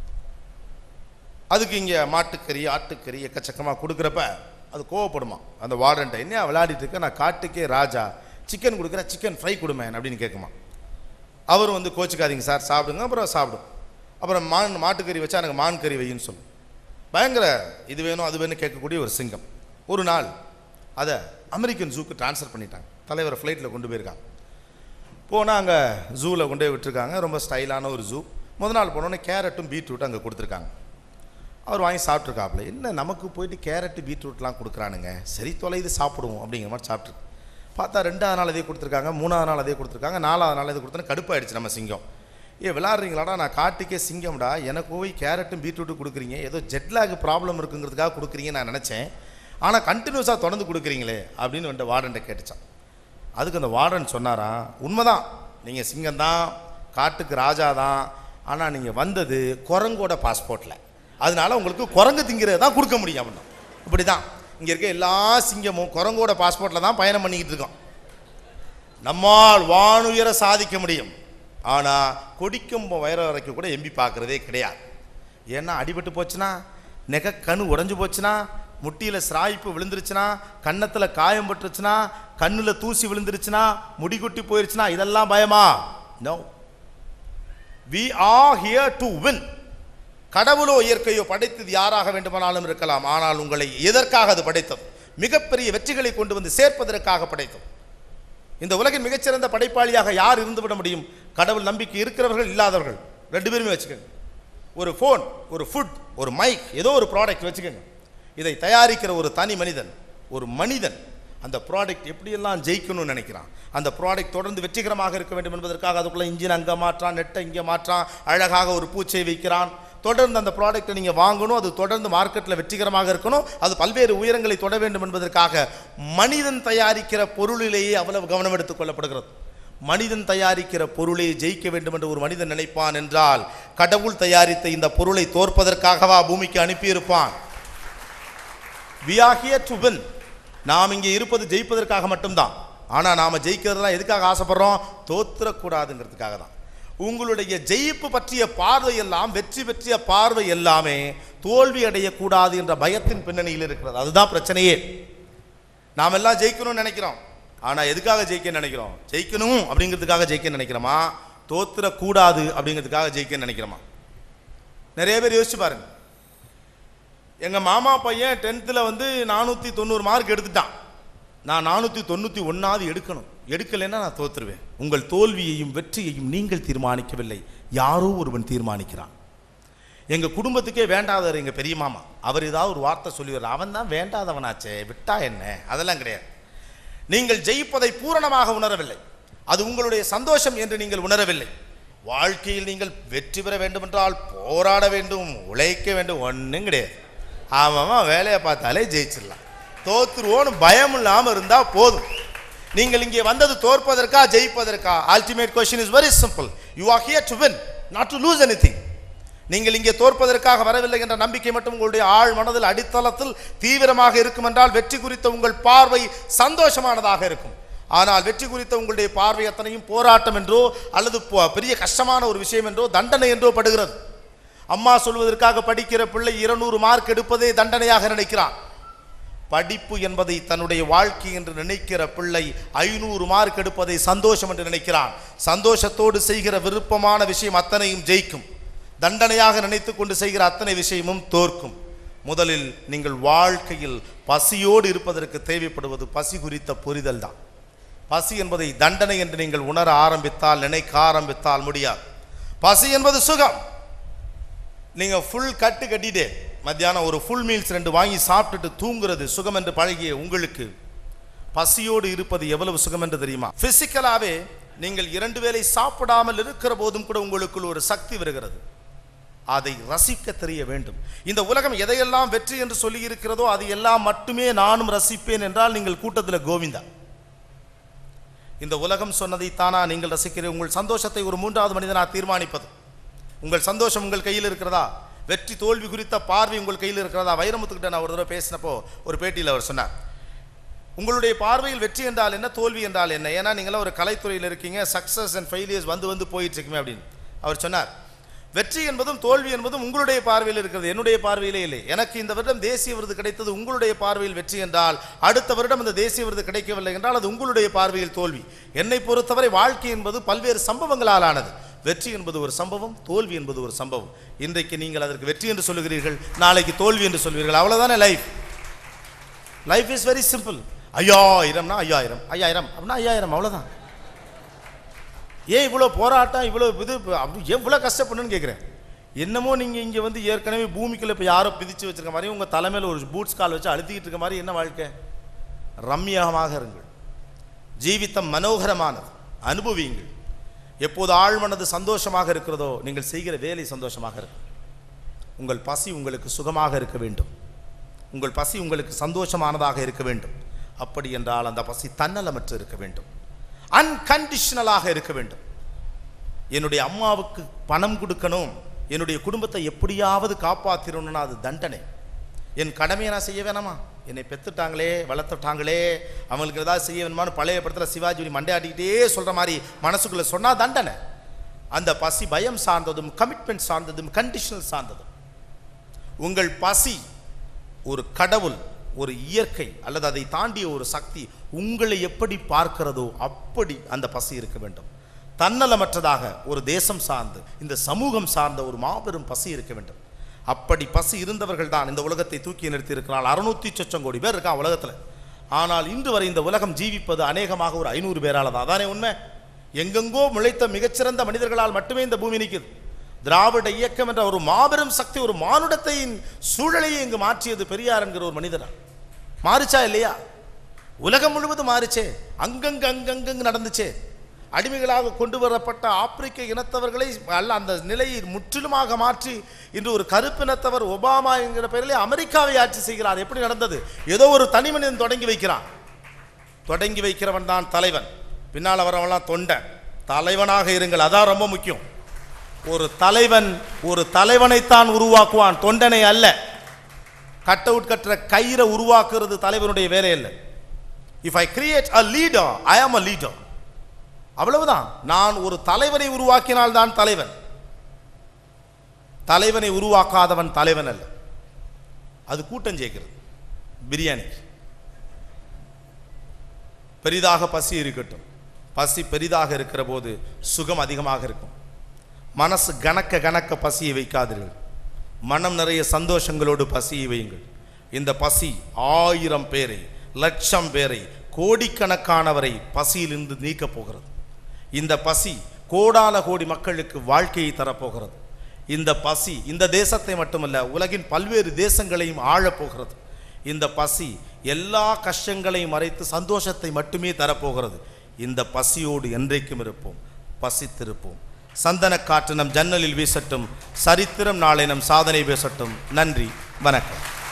அதுக்கு இங்கே மாட்டுக்கறி ஆட்டுக்கறி எக்கச்சக்கமாக கொடுக்குறப்ப அது கோவப்படுமா அந்த வார்டன்ட்ட என்ன விளையாடிட்டு இருக்க நான் காட்டுக்கே ராஜா சிக்கன் கொடுக்குறேன் சிக்கன் ஃப்ரை கொடுமேன் அப்படின்னு கேட்குமா அவர் வந்து கோச்சுக்காதீங்க சார் சாப்பிடுங்க அப்புறம் சாப்பிடும் அப்புறம் மான் மாட்டுக்கறி வச்சா எனக்கு மான் கறி வையின்னு சொல்லும் பயங்கர இது வேணும் அது வேணும் கேட்கக்கூடிய ஒரு சிங்கம் ஒரு நாள் அதை அமெரிக்கன் ஜூக்கு ட்ரான்ஸ்ஃபர் பண்ணிட்டாங்க தலைவர் ஃப்ளைட்டில் கொண்டு போயிருக்காங்க போனால் அங்கே ஜூவில் கொண்டு போய் விட்டுருக்காங்க ரொம்ப ஸ்டைலான ஒரு ஜூ முத நாள் போனோடனே கேரட்டும் பீட்ரூட்டும் அங்கே கொடுத்துருக்காங்க அவர் வாங்கி சாப்பிட்ருக்காப்புல என்ன நமக்கு போயிட்டு கேரட்டு பீட்ரூட்லாம் கொடுக்குறானுங்க சரி தொலை இது சாப்பிடுவோம் அப்படிங்கிற மாதிரி சாப்பிட்ரு பார்த்தா ரெண்டாவது நாள் இதே கொடுத்துருக்காங்க மூணாவது நாள் அதே கொடுத்துருக்காங்க நாலாவது நாள் இது கொடுத்தோன்னே கடுப்பாயிடுச்சு நம்ம சிங்கம் ஏ விளாட்றீங்களாடா நான் காட்டுக்கே சிங்கம்டா எனக்கு போய் கேரட்டும் பீட்ரூட்டும் கொடுக்குறீங்க ஏதோ ஜெட்லாக் ப்ராப்ளம் இருக்குங்கிறதுக்காக கொடுக்குறீங்கன்னு நான் நினச்சேன் ஆனால் கண்டினியூஸாக தொடர்ந்து கொடுக்குறீங்களே அப்படின்னு வந்துட்டு வார்டன்ட்ட கேட்டுச்சான் அதுக்கு அந்த வார்டன் சொன்னாராம் உண்மைதான் நீங்கள் சிங்கம் தான் காட்டுக்கு ராஜா தான் ஆனால் நீங்கள் வந்தது குரங்கோட பாஸ்போர்ட்டில் அதனால உங்களுக்கு குரங்கு திங்கிறது தான் கொடுக்க முடியும் அப்படின்னா இப்படி தான் இங்கே இருக்க எல்லா சிங்கமும் குரங்கோட பாஸ்போர்ட்டில் தான் பயணம் பண்ணிக்கிட்டு இருக்கோம் நம்மால் வானுயர சாதிக்க முடியும் ஆனால் கொடிக்கும் வயர வரைக்கும் கூட எம்பி பார்க்குறதே கிடையாது ஏன்னா அடிபட்டு போச்சுன்னா நெக கணு உடைஞ்சு போச்சுன்னா முட்டியில் சிராய்ப்பு விழுந்துருச்சுன்னா கன்னத்தில் காயம் பட்டுருச்சுன்னா கண்ணில் தூசி விழுந்துருச்சுன்னா முடி கொட்டி போயிருச்சுன்னா இதெல்லாம் பயமா no we are here to win கடவுளோ இயற்கையோ படைத்தது யாராக வேண்டுமானாலும் இருக்கலாம் ஆனால் உங்களை எதற்காக அது படைத்தது மிகப்பெரிய வெற்றிகளை கொண்டு வந்து சேர்ப்பதற்காக படைத்தது இந்த உலகின் மிகச்சிறந்த படைப்பாளியாக யார் இருந்துவிட முடியும் கடவுள் நம்பிக்கை இருக்கிறவர்கள் இல்லாதவர்கள் ரெண்டு பேருமே வச்சுக்கோங்க ஒரு ஃபோன் ஒரு ஃபுட் ஒரு மைக் ஏதோ ஒரு ப்ராடக்ட் வச்சுக்கோங்க இதை தயாரிக்கிற ஒரு தனி மனிதன் ஒரு மனிதன் அந்த ப்ராடக்ட் எப்படியெல்லாம் ஜெயிக்கணும்னு நினைக்கிறான் அந்த ப்ராடக்ட் தொடர்ந்து வெற்றிகரமாக இருக்க வேண்டும் என்பதற்காக அதுக்குள்ளே இன்ஜின் அங்கே மாற்றான் நெட்டை இங்கே மாற்றான் அழகாக ஒரு பூச்சை வைக்கிறான் தொடர்ந்து அந்த ப்ராடக்ட்டை நீங்கள் வாங்கணும் அது தொடர்ந்து மார்க்கெட்டில் வெற்றிகரமாக இருக்கணும் அது பல்வேறு உயரங்களை தொட வேண்டும் என்பதற்காக மனிதன் தயாரிக்கிற பொருளிலேயே அவ்வளவு கவனம் எடுத்துக் கொள்ளப்படுகிறது மனிதன் தயாரிக்கிற பொருளை ஜெயிக்க வேண்டும் என்று ஒரு மனிதன் நினைப்பான் என்றால் கடவுள் தயாரித்த இந்த பொருளை தோற்பதற்காகவா பூமிக்கு அனுப்பியிருப்பான் we are here to win நாம் இங்கே இருப்பது ஜெயிப்பதற்காக மட்டும்தான் ஆனால் நாம் ஜெயிக்கிறதெல்லாம் எதுக்காக ஆசைப்படுறோம் தோத்துறக்கூடாதுங்கிறதுக்காக தான் உங்களுடைய ஜெயிப்பு பற்றிய பார்வை எல்லாம் வெற்றி பற்றிய பார்வை எல்லாமே தோல்வி அடையக்கூடாது என்ற பயத்தின் பின்னணியில் இருக்கிறது அதுதான் பிரச்சனையே நாம் எல்லாம் ஜெயிக்கணும்னு நினைக்கிறோம் ஆனால் எதுக்காக ஜெயிக்க நினைக்கிறோம் ஜெயிக்கணும் அப்படிங்கிறதுக்காக ஜெயிக்க நினைக்கிறோமா தோத்துறக்கூடாது அப்படிங்கிறதுக்காக ஜெயிக்க நினைக்கிறோமா நிறைய பேர் யோசிச்சு பாருங்க எங்கள் மாமா பையன் டென்த்தில் வந்து நானூற்றி தொண்ணூறு மார்க் எடுத்துட்டான் நான் நானூற்றி தொண்ணூற்றி ஒன்றாவது எடுக்கணும் எடுக்கலைன்னா நான் தோத்துருவேன் உங்கள் தோல்வியையும் வெற்றியையும் நீங்கள் தீர்மானிக்கவில்லை யாரோ ஒருவன் தீர்மானிக்கிறான் எங்கள் குடும்பத்துக்கே வேண்டாதவர் எங்கள் பெரிய மாமா அவர் ஏதாவது ஒரு வார்த்தை சொல்லிடுற அவன் தான் வேண்டாதவனாச்சே விட்டா என்ன அதெல்லாம் கிடையாது நீங்கள் ஜெயிப்பதை பூரணமாக உணரவில்லை அது உங்களுடைய சந்தோஷம் என்று நீங்கள் உணரவில்லை வாழ்க்கையில் நீங்கள் வெற்றி பெற வேண்டுமென்றால் போராட வேண்டும் உழைக்க வேண்டும் ஒன்றும் கிடையாது ஆமாம் வேலையை பார்த்தாலே ஜெயிச்சிடலாம் தோத்துருவோன்னு பயம் இல்லாமல் இருந்தால் போதும் நீங்கள் இங்கே வந்தது தோற்பதற்கா ஜெயிப்பதற்கா ultimate question is very simple you are here to win not to lose any நீங்கள் இங்கே தோற்பதற்காக வரவில்லை என்ற நம்பிக்கை மட்டும் உங்களுடைய ஆழ் மனதில் அடித்தளத்தில் தீவிரமாக இருக்கும் என்றால் வெற்றி குறித்த உங்கள் பார்வை சந்தோஷமானதாக இருக்கும் ஆனால் வெற்றி குறித்த உங்களுடைய பார்வை அத்தனையும் போராட்டம் என்றோ அல்லது பொ- பெரிய கஷ்டமான ஒரு விஷயம் என்றோ தண்டனை என்றோ படுகிறது அம்மா சொல்வதற்காக படிக்கிற பிள்ளை இருநூறு மார்க் எடுப்பதே தண்டனையாக நினைக்கிறான் படிப்பு என்பதை தன்னுடைய வாழ்க்கை என்று நினைக்கிற பிள்ளை ஐநூறு மார்க் எடுப்பதை சந்தோஷம் என்று நினைக்கிறான் சந்தோஷத்தோடு செய்கிற விருப்பமான விஷயம் அத்தனையும் ஜெயிக்கும் தண்டனையாக நினைத்து கொண்டு செய்கிற அத்தனை விஷயமும் தோற்கும் முதலில் நீங்கள் வாழ்க்கையில் பசியோடு இருப்பதற்கு தேவைப்படுவது பசி குறித்த புரிதல் தான் பசி என்பதை தண்டனை என்று நீங்கள் உணர ஆரம்பித்தால் நினைக்க ஆரம்பித்தால் முடியாது பசி என்பது சுகம் நீங்கள் ஃபுல் கட்டு கட்டிட்டு மத்தியானம் ஒரு ஃபுல் மீல்ஸ் ரெண்டு வாங்கி சாப்பிட்டுட்டு தூங்குறது சுகம் என்று பழகிய உங்களுக்கு பசியோடு இருப்பது எவ்வளவு சுகம் என்று தெரியுமா பிசிக்கலாவே நீங்கள் இரண்டு வேளை சாப்பிடாமல் இருக்கிற போதும் கூட உங்களுக்குள் ஒரு சக்தி வருகிறது அதை ரசிக்க தெரிய வேண்டும் இந்த உலகம் எதையெல்லாம் வெற்றி என்று சொல்லி இருக்கிறதோ அது எல்லாம் மட்டுமே நானும் ரசிப்பேன் என்றால் நீங்கள் கூட்டத்தில் கோவிந்தா இந்த உலகம் சொன்னதை தானா நீங்கள் ரசிக்கிற உங்கள் சந்தோஷத்தை ஒரு மூன்றாவது மனிதனா தீர்மானிப்பது உங்கள் சந்தோஷம் உங்கள் கையில் இருக்கிறதா வெற்றி தோல்வி குறித்த பார்வை உங்கள் கையில் இருக்கிறதா வைரமுத்துக்கிட்ட நான் ஒரு தடவை பேசினப்போ ஒரு பேட்டியில் அவர் சொன்னார் உங்களுடைய பார்வையில் வெற்றி என்றால் என்ன தோல்வி என்றால் என்ன ஏன்னா நீங்களாம் ஒரு கலைத்துறையில் இருக்கீங்க சக்ஸஸ் அண்ட் ஃபெயிலியர்ஸ் வந்து வந்து போயிட்டு இருக்குமே அப்படின்னு அவர் சொன்னார் வெற்றி என்பதும் தோல்வி என்பதும் உங்களுடைய பார்வையில் இருக்கிறது என்னுடைய பார்வையிலே இல்லை எனக்கு இந்த வருடம் தேசிய விருது கிடைத்தது உங்களுடைய பார்வையில் வெற்றி என்றால் அடுத்த வருடம் அந்த தேசிய விருது கிடைக்கவில்லை என்றால் அது உங்களுடைய பார்வையில் தோல்வி என்னை பொறுத்தவரை வாழ்க்கை என்பது பல்வேறு சம்பவங்களால் ஆனது வெற்றி என்பது ஒரு சம்பவம் தோல்வி என்பது ஒரு சம்பவம் இன்றைக்கு நீங்கள் அதற்கு வெற்றி என்று சொல்லுகிறீர்கள் நாளைக்கு தோல்வி என்று சொல்வீர்கள் அவ்வளவுதானே life life is very simple ஐயாயிரம்னா ஐயாயிரம் ஐயாயிரம் அப்படின்னா ஐயாயிரம் அவ்வளோதான் ஏன் இவ்வளோ போராட்டம் இவ்வளோ இது அப்படி எவ்வளோ கஷ்டப்படணும்னு கேட்குறேன் என்னமோ நீங்கள் இங்கே வந்து ஏற்கனவே பூமிக்குள்ள இப்போ யாரோ பிதிச்சு வச்சிருக்க மாதிரி உங்கள் தலைமையில் ஒரு பூட்ஸ் கால் வச்சு அழுத்திக்கிட்டு இருக்க மாதிரி என்ன வாழ்க்கை ரம்யமாக இருங்கள் ஜீவித்தம் மனோகரமானது அனுபவியுங்கள் எப்போது ஆழ்மனது சந்தோஷமாக இருக்கிறதோ நீங்கள் செய்கிற வேலை சந்தோஷமாக இருக்கும் உங்கள் பசி உங்களுக்கு சுகமாக இருக்க வேண்டும் உங்கள் பசி உங்களுக்கு சந்தோஷமானதாக இருக்க வேண்டும் அப்படி என்றால் அந்த பசி தன்னலமற்று இருக்க வேண்டும் அன்கண்டிஷனலாக இருக்க வேண்டும் என்னுடைய அம்மாவுக்கு பணம் கொடுக்கணும் என்னுடைய குடும்பத்தை எப்படியாவது காப்பாற்றிடணும்னா அது தண்டனை என் கடமையை நான் செய்ய வேணாமா என்னை பெத்துட்டாங்களே வளர்த்துட்டாங்களே அவங்களுக்கு ஏதாவது செய்ய வேணுமான்னு பழைய படத்தில் சிவாஜி மண்டையாட்டிக்கிட்டே சொல்கிற மாதிரி மனசுக்குள்ளே சொன்னால் தண்டனை அந்த பசி பயம் சார்ந்ததும் கமிட்மெண்ட் சார்ந்ததும் கண்டிஷனல் சார்ந்ததும் உங்கள் பசி ஒரு கடவுள் ஒரு இயற்கை அல்லது அதை தாண்டிய ஒரு சக்தி உங்களை எப்படி பார்க்கிறதோ அப்படி அந்த பசி இருக்க வேண்டும் தன்னலமற்றதாக ஒரு தேசம் சார்ந்து இந்த சமூகம் சார்ந்த ஒரு மாபெரும் பசி இருக்க வேண்டும் அப்படி பசி இருந்தவர்கள் தான் இந்த உலகத்தை தூக்கி நிறுத்தி இருக்கிறார்கள் அறுநூத்தி சொச்சம் கோடி பேர் இருக்கான் உலகத்தில் ஆனால் இன்று வரை இந்த உலகம் ஜீவிப்பது அநேகமாக ஒரு ஐநூறு பேரால தான் அதானே உண்மை எங்கெங்கோ முளைத்த மிகச்சிறந்த மனிதர்களால் மட்டுமே இந்த பூமி நிற்குது திராவிட இயக்கம் என்ற ஒரு மாபெரும் சக்தி ஒரு மானுடத்தையின் சூழலையே இங்கு மாற்றியது பெரியார் என்கிற ஒரு மனிதனா மாறிச்சா இல்லையா உலகம் முழுவதும் மாறிச்சே அங்கங்கு அங்கங்கங்கு நடந்துச்சே அடிமைகளாக கொண்டு வரப்பட்ட ஆப்பிரிக்க இனத்தவர்களை அல்ல அந்த நிலையை முற்றிலுமாக மாற்றி இன்று ஒரு கருப்பினத்தவர் ஒபாமா என்கிற பெயரிலே அமெரிக்காவை ஆட்சி செய்கிறார் எப்படி நடந்தது ஏதோ ஒரு தனி மனிதன் தொடங்கி வைக்கிறான் தொடங்கி வைக்கிறவன் தான் தலைவன் பின்னால் வரவன்லாம் தொண்டன் தலைவனாக இருங்கள் அதான் ரொம்ப முக்கியம் ஒரு தலைவன் ஒரு தலைவனைத்தான் உருவாக்குவான் தொண்டனை அல்ல கட் அவுட் கட்டுற கயிறை உருவாக்குறது தலைவனுடைய வேலை இல்லை if I create a leader I am a leader அவ்வளவுதான் நான் ஒரு தலைவனை உருவாக்கினால் தான் தலைவன் தலைவனை உருவாக்காதவன் தலைவன் அல்ல அது கூட்டம் சேர்க்கிறது பிரியாணி பெரிதாக பசி இருக்கட்டும் பசி பெரிதாக இருக்கிற போது சுகம் அதிகமாக இருக்கும் மனசு கணக்க கணக்க பசியை வைக்காதீர்கள் மனம் நிறைய சந்தோஷங்களோடு பசியை வையுங்கள் இந்த பசி ஆயிரம் பேரை லட்சம் பேரை கோடிக்கணக்கானவரை பசியிலிருந்து நீக்கப் போகிறது இந்த பசி கோடான கோடி மக்களுக்கு வாழ்க்கையை தரப்போகிறது இந்த பசி இந்த தேசத்தை மட்டுமல்ல உலகின் பல்வேறு தேசங்களையும் ஆழப்போகிறது இந்த பசி எல்லா கஷ்டங்களையும் மறைத்து சந்தோஷத்தை மட்டுமே தரப்போகிறது இந்த பசியோடு என்றைக்கும் இருப்போம் பசித்திருப்போம் சந்தன காற்று நம் ஜன்னலில் வீசட்டும் சரித்திரம் நாளை நம் சாதனை பேசட்டும் நன்றி வணக்கம்